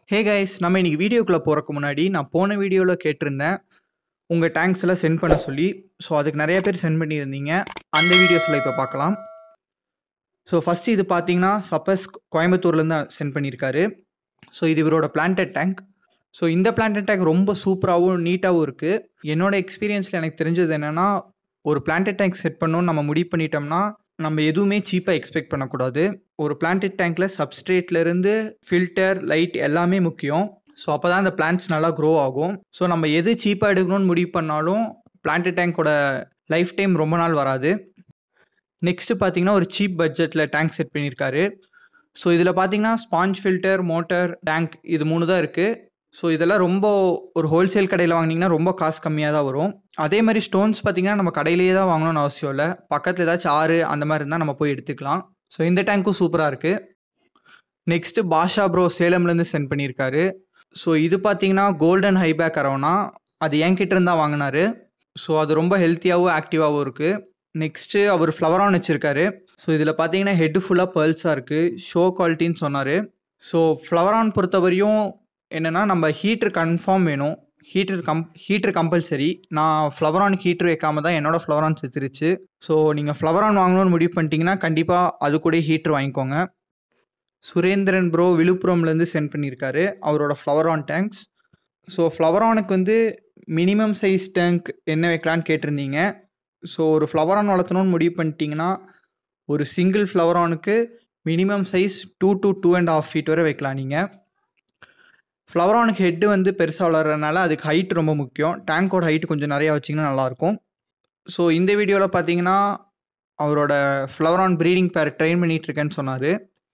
hey guys நம்ம இன்னைக்கு வீடியோக்குள்ளே போகிறக்கு முன்னாடி நான் போன வீடியோவில் கேட்டிருந்தேன் உங்கள் டேங்க்ஸ் எல்லாம் சென்ட் பண்ண சொல்லி ஸோ அதுக்கு நிறைய பேர் சென்ட் பண்ணியிருந்தீங்க அந்த வீடியோஸில் இப்போ பார்க்கலாம் ஸோ ஃபஸ்ட்டு இது பார்த்தீங்கன்னா சப்பஸ் கோயம்புத்தூர்லேருந்து சென்ட் பண்ணியிருக்காரு ஸோ இது இவரோட பிளான்டட் டேங்க் ஸோ இந்த பிளான்டட் டேங்க் ரொம்ப சூப்பராகவும் நீட்டாகவும் இருக்குது என்னோட எக்ஸ்பீரியன்ஸில் எனக்கு தெரிஞ்சது என்னென்னா ஒரு பிளான்டட் டேங்க் செட் பண்ணணும்னு நம்ம முடிவு பண்ணிட்டோம்னா நம்ம எதுவுமே சீப்பாக எக்ஸ்பெக்ட் பண்ணக்கூடாது ஒரு பிளான்டட் டேங்க்கில் சப்ஸ்ட்ரேட்லேருந்து ஃபில்டர் லைட் எல்லாமே முக்கியம் ஸோ அப்போ தான் அந்த பிளான்ட்ஸ் நல்லா க்ரோ ஆகும் ஸோ நம்ம எது சீப்பாக எடுக்கணும்னு முடிவு பண்ணாலும் பிளான்டட் டேங்க்கோட லைஃப் டைம் ரொம்ப நாள் வராது நெக்ஸ்ட்டு பார்த்தீங்கன்னா ஒரு சீப் பட்ஜெட்டில் டேங்க் செட் பண்ணியிருக்காரு ஸோ இதில் பார்த்தீங்கன்னா ஸ்பாஞ்ச் ஃபில்டர் மோட்டர் டேங்க் இது மூணு தான் இருக்குது ஸோ இதெல்லாம் ரொம்ப ஒரு ஹோல்சேல் கடையில் வாங்கினீங்கன்னா ரொம்ப காசு கம்மியாக தான் வரும் அதே மாதிரி ஸ்டோன்ஸ் பார்த்தீங்கன்னா நம்ம கடையிலேயே தான் வாங்கணும்னு அவசியம் இல்லை பக்கத்தில் ஏதாச்சும் ஆறு அந்த மாதிரி இருந்தால் நம்ம போய் எடுத்துக்கலாம் ஸோ இந்த டேங்க்கும் சூப்பராக இருக்குது நெக்ஸ்ட்டு பாஷா ப்ரோ சேலம்லேருந்து சென்ட் பண்ணியிருக்காரு ஸோ இது பார்த்தீங்கன்னா கோல்டன் ஹைபேக் அரவனா அது என்கிட்ட இருந்தா வாங்கினாரு ஸோ அது ரொம்ப ஹெல்த்தியாகவும் ஆக்டிவாகவும் இருக்குது நெக்ஸ்ட்டு அவர் ஃப்ளவர் ஆன் வச்சுருக்காரு ஸோ இதில் பார்த்தீங்கன்னா ஹெட்டு ஃபுல்லாக பேர்ல்ஸாக இருக்குது ஷோ குவாலிட்டின்னு சொன்னார் ஸோ ஃப்ளவர் ஆன் பொறுத்தவரையும் என்னென்னா நம்ம ஹீட்ரு கன்ஃபார்ம் வேணும் ஹீட்டர் கம் ஹீட்ரு கம்பல்சரி நான் ஃப்ளவர் ஆன் ஹீட்ரு வைக்காம தான் என்னோடய ஃப்ளவர் ஆன் செத்துருச்சு ஸோ நீங்கள் ஃப்ளவர் ஆன் வாங்கணும்னு முடிவு பண்ணிட்டீங்கன்னா கண்டிப்பாக அது கூட ஹீட்ரு வாங்கிக்கோங்க சுரேந்திரன் ப்ரோ விழுப்புரம்லேருந்து சென்ட் பண்ணியிருக்காரு அவரோட flower flowerhorn tanks so flower ஆனுக்கு வந்து மினிமம் சைஸ் டேங்க் என்ன வைக்கலான்னு கேட்டிருந்தீங்க ஸோ ஒரு ஃப்ளவர் ஆன் வளர்த்தணும்னு முடிவு பண்ணிட்டீங்கன்னா ஒரு சிங்கிள் ஃப்ளவர் ஆனுக்கு minimum size two to two and half feet வரை வைக்கலாம் நீங்கள் ஃப்ளவர் ஆனுக்கு ஹெட்டு வந்து பெருசாக வளர்கிறதுனால அதுக்கு ஹைட் ரொம்ப முக்கியம் டேங்கோட ஹைட் கொஞ்சம் நிறையா வச்சிங்கன்னா நல்லாயிருக்கும் ஸோ இந்த வீடியோவில் பார்த்தீங்கன்னா அவரோட flower horn breeding pair train பண்ணிகிட்ருக்கேன்னு சொன்னார்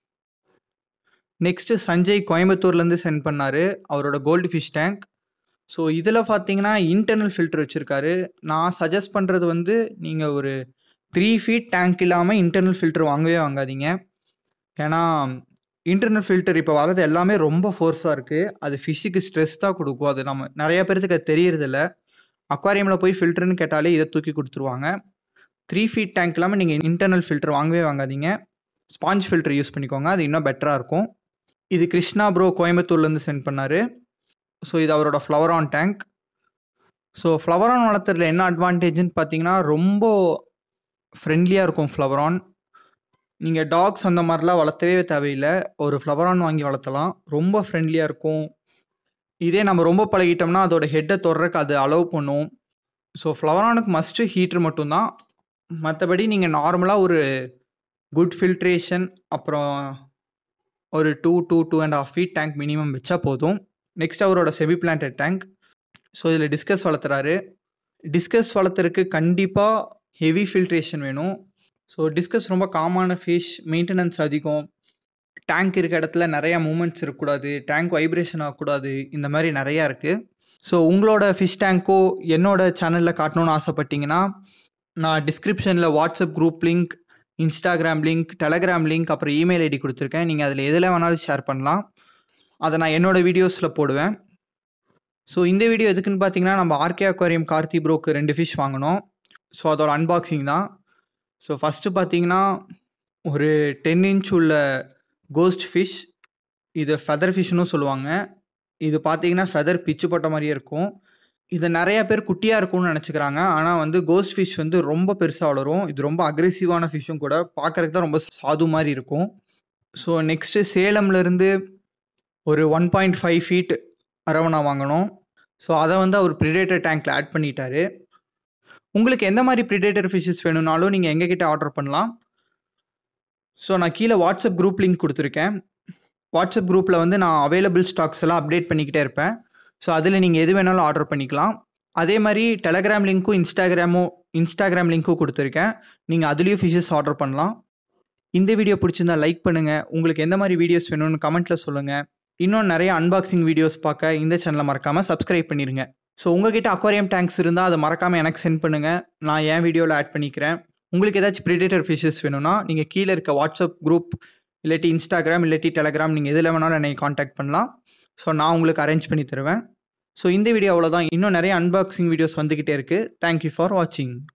நெக்ஸ்ட்டு சஞ்சய் கோயம்புத்தூர்லேருந்து சென்ட் பண்ணார் அவரோட கோல்டு ஃபிஷ் டேங்க் ஸோ இதில் பார்த்தீங்கன்னா இன்டர்னல் ஃபில்டர் வச்சுருக்காரு நான் சஜஸ்ட் பண்ணுறது வந்து நீங்கள் ஒரு த்ரீ ஃபீட் டேங்க் இல்லாமல் இன்டர்னல் ஃபில்டர் வாங்கவே வாங்காதீங்க ஏன்னா இன்டர்னல் ஃபில்டர் இப்போ வரது எல்லாமே ரொம்ப ஃபோர்ஸாக இருக்குது அது ஃபிஷ்ஷுக்கு ஸ்ட்ரெஸ் தான் கொடுக்கும் அது நம்ம நிறைய பேர்த்துக்கு அது தெரியறதில்ல அக்வாரியமில் போய் ஃபில்டர்னு கேட்டாலே இதை தூக்கி கொடுத்துருவாங்க த்ரீ ஃபீட் டேங்க் இல்லாமல் நீங்கள் இன்டர்னல் ஃபில்டர் வாங்கவே வாங்காதீங்க ஸ்பாஞ்ச் ஃபில்டர் யூஸ் பண்ணிக்கோங்க அது இன்னும் பெட்டராக இருக்கும் இது கிருஷ்ணா ப்ரோ கோயம்புத்தூர்லேருந்து சென்ட் பண்ணார் ஸோ இது அவரோட flower horn tank so flower horn வளர்த்துறதுல என்ன அட்வான்டேஜ்னு பார்த்தீங்கன்னா ரொம்ப ஃப்ரெண்ட்லியாக இருக்கும் ஃப்ளவர் ஆன் நீங்கள் டாக்ஸ் அந்த மாதிரிலாம் வளர்த்தவே தேவையில்லை ஒரு ஃப்ளவர் ஆன் வாங்கி வளர்த்தலாம் ரொம்ப ஃப்ரெண்ட்லியாக இருக்கும் இதே நம்ம ரொம்ப பழகிட்டோம்னா அதோட ஹெட்டை தொடறக்கு அது அலோவ் பண்ணும் ஸோ ஃப்ளவர் ஆனுக்கு மஸ்ட்டு ஹீட்ரு மட்டும்தான் மற்றபடி நீங்கள் நார்மலாக ஒரு குட் ஃபில்ட்ரேஷன் அப்புறம் ஒரு two two two and half feet tank minimum வச்சா போதும் நெக்ஸ்ட் அவரோட செமி பிளான்டட் டேங்க் ஸோ இதில் டிஸ்கஸ் வளர்த்துறாரு டிஸ்கஸ் வளர்த்துறதுக்கு கண்டிப்பாக ஹெவி ஃபில்ட்ரேஷன் வேணும் ஸோ டிஸ்கஸ் ரொம்ப காமான ஃபிஷ் மெயின்டெனன்ஸ் அதிகம் டேங்க் இருக்க இடத்துல நிறையா மூமெண்ட்ஸ் இருக்கக்கூடாது டேங்க் வைப்ரேஷன் ஆகக்கூடாது இந்த மாதிரி நிறையா இருக்குது ஸோ உங்களோட ஃபிஷ் டேங்க்கோ என்னோட சேனலில் காட்டணும்னு ஆசைப்பட்டீங்கன்னா நான் டிஸ்கிரிப்ஷனில் WhatsApp group link Instagram link Telegram link அப்புறம் இமெயில் ஐடி கொடுத்துருக்கேன் நீங்கள் அதில் எதில் வேணாலும் ஷேர் பண்ணலாம் அதை நான் என்னோடய வீடியோஸில் போடுவேன் ஸோ இந்த வீடியோ எதுக்குன்னு பார்த்தீங்கன்னா நம்ம ஆர்கே அக்வாரியம் கார்த்தி ப்ரோக்கு ரெண்டு ஃபிஷ் வாங்கினோம் ஸோ அதோட அன்பாக்சிங் தான் ஸோ ஃபஸ்ட்டு பார்த்தீங்கன்னா ஒரு டென் இன்ச் உள்ள கோஸ்ட் ஃபிஷ் இது ஃபெதர் ஃபிஷ்னும் சொல்லுவாங்க இது பார்த்தீங்கன்னா ஃபெதர் பிச்சு போட்ட மாதிரியே இருக்கும் இதை நிறைய பேர் குட்டியாக இருக்கும்னு நினச்சிக்கிறாங்க ஆனால் வந்து கோஸ்ட் ஃபிஷ் வந்து ரொம்ப பெருசாக வளரும் இது ரொம்ப அக்ரெசிவான ஃபிஷ்ஷும் கூட பார்க்குறதுக்கு தான் ரொம்ப சாது மாதிரி இருக்கும் ஸோ நெக்ஸ்ட்டு சேலம்லேருந்து ஒரு one point five feet arowana வாங்கினோம் ஸோ அதை வந்து அவர் ப்ரிடேட்டர் டேங்க்கில் ஆட் பண்ணிட்டாரு உங்களுக்கு எந்த மாதிரி ப்ரிடேட்டர் ஃபிஷ்ஷஸ் வேணும்னாலும் நீங்கள் எங்ககிட்ட ஆர்டர் பண்ணலாம் ஸோ நான் கீழே வாட்ஸ்அப் குரூப் லிங்க் கொடுத்துருக்கேன் வாட்ஸ்அப் குரூப்பில் வந்து நான் அவைலபிள் ஸ்டாக்ஸ் எல்லாம் அப்டேட் பண்ணிக்கிட்டே இருப்பேன் ஸோ அதில் நீங்கள் எது வேணாலும் ஆர்டர் பண்ணிக்கலாம் அதே மாதிரி டெலகிராம் லிங்க்கும் இன்ஸ்டாகிராமும் இன்ஸ்டாகிராம் லிங்க்கும் கொடுத்துருக்கேன் நீங்கள் அதுலேயும் ஃபிஷஸ் ஆர்டர் பண்ணலாம் இந்த வீடியோ பிடிச்சிருந்தா லைக் பண்ணுங்கள் உங்களுக்கு எந்த மாதிரி வீடியோஸ் வேணும்னு கமெண்ட்டில் சொல்லுங்கள் இன்னும் நிறைய அன்பாக்சிங் வீடியோஸ் பார்க்க இந்த சேனலை மறக்காமல் சப்ஸ்கிரைப் பண்ணிடுங்க ஸோ உங்ககிட்ட அக்வாரியம் டேங்க்ஸ் இருந்தால் அதை மறக்காமல் எனக்கு சென்ட் பண்ணுங்கள் நான் என் வீடியோவில் ஆட் பண்ணிக்கிறேன் உங்களுக்கு ஏதாச்சும் ப்ரிடேட்டர் ஃபிஷஸ் வேணும்னா நீங்கள் கீழே இருக்க வாட்ஸ்அப் குரூப் இல்லாட்டி இன்ஸ்டாகிராம் இல்லாட்டி டெலகிராம் நீங்கள் எதில் வேணாலும் என்னை காண்டாக்ட் பண்ணலாம் ஸோ நான் உங்களுக்கு அரேஞ்ச் பண்ணி தருவேன் ஸோ இந்த வீடியோ அவ்வளோதான் இன்னும் நிறைய அன்பாக்சிங் வீடியோஸ் வந்துக்கிட்டே இருக்குது தேங்க்யூ ஃபார் வாட்சிங்